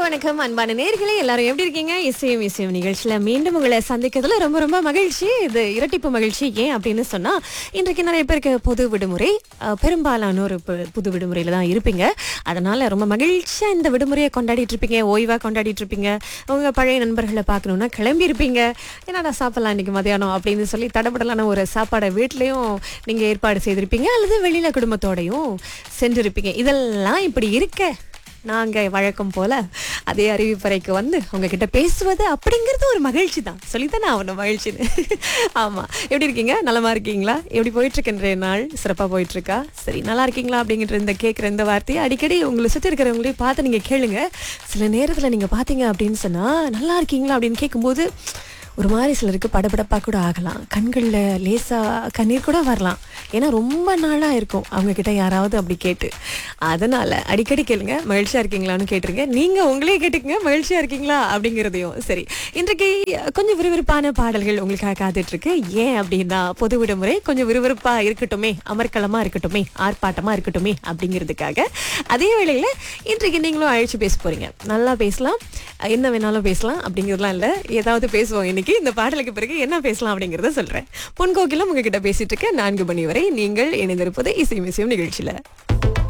வணக்கம் அன்பான நேர்களே எல்லாரும் எப்படி இருக்கீங்க இசையும் இசையும் நிகழ்ச்சியில மீண்டும் உங்களை சந்திக்கிறதுல ரொம்ப ரொம்ப மகிழ்ச்சி இது இரட்டிப்பு மகிழ்ச்சி ஏன் அப்படின்னு சொன்னா இன்றைக்கு நிறைய பேருக்கு பொது விடுமுறை அஹ், பெரும்பாலானோர் இப்போ புது விடுமுறையில தான் இருப்பீங்க அதனால ரொம்ப மகிழ்ச்சியா இந்த விடுமுறையை கொண்டாடிட்டு இருப்பீங்க ஓய்வா கொண்டாடிட்டு இருப்பீங்க உங்க பழைய நண்பர்களை பார்க்கணும்னா கிளம்பி இருப்பீங்க என்னடா சாப்பிடலாம் இன்னைக்கு மதியானம் அப்படின்னு சொல்லி தடபடலான ஒரு சாப்பாடை வீட்லயும் நீங்க ஏற்பாடு செய்திருப்பீங்க அல்லது வெளியில குடும்பத்தோடையும் சென்றிருப்பீங்க இதெல்லாம் இப்படி இருக்க நாங்க வழக்கம் போல அதே அறிவிப்பறைக்கு வந்து உங்ககிட்ட பேசுவது அப்படிங்கிறது ஒரு மகிழ்ச்சி தான் சொல்லித்தானே ஆகணும் மகிழ்ச்சின்னு ஆமா எப்படி இருக்கீங்க நலமா இருக்கீங்களா எப்படி போயிட்டு இருக்கு இன்றைய நாள் சிறப்பா போயிட்டு இருக்கா சரி நல்லா இருக்கீங்களா அப்படிங்கிற இந்த கேட்குற இந்த வார்த்தையை அடிக்கடி உங்களை சுத்தி இருக்கிறவங்களையும் பார்த்து நீங்க கேளுங்க சில நேரத்துல நீங்க பாத்தீங்க அப்படின்னு சொன்னா நல்லா இருக்கீங்களா அப்படின்னு கேட்கும்போது ஒரு மாதிரி சிலருக்கு படபடப்பா கூட ஆகலாம் கண்கள்ல லேசா கண்ணீர் கூட வரலாம் ஏன்னா ரொம்ப நாளா இருக்கும் அவங்க கிட்ட யாராவது அப்படி கேட்டு அதனால அடிக்கடி கேளுங்க மகிழ்ச்சியா இருக்கீங்களான்னு கேட்டுருங்க நீங்க உங்களே கேட்டுக்கங்க மகிழ்ச்சியா இருக்கீங்களா அப்படிங்கிறதையும் சரி இன்றைக்கு கொஞ்சம் விறுவிறுப்பான பாடல்கள் உங்களுக்காக காத்துட்டு இருக்கு ஏன் அப்படின்னா பொது விடுமுறை கொஞ்சம் விறுவிறுப்பா இருக்கட்டுமே அமர்க்களமா இருக்கட்டுமே ஆர்ப்பாட்டமா இருக்கட்டுமே அப்படிங்கிறதுக்காக அதே வேளையில இன்றைக்கு நீங்களும் அழைச்சு பேச போறீங்க நல்லா பேசலாம் என்ன வேணாலும் பேசலாம் அப்படிங்கிறதுலாம் இல்ல ஏதாவது பேசுவோம் இன்னைக்கு இந்த பாடலுக்கு பிறகு என்ன பேசலாம் அப்படிங்கறத சொல்றேன் பொன்கோக்கிலும் உங்ககிட்ட பேசிட்டு இருக்க நான்கு மணி வரை நீங்கள் இணைந்திருப்பது இசை மிசையும் நிகழ்ச்சியில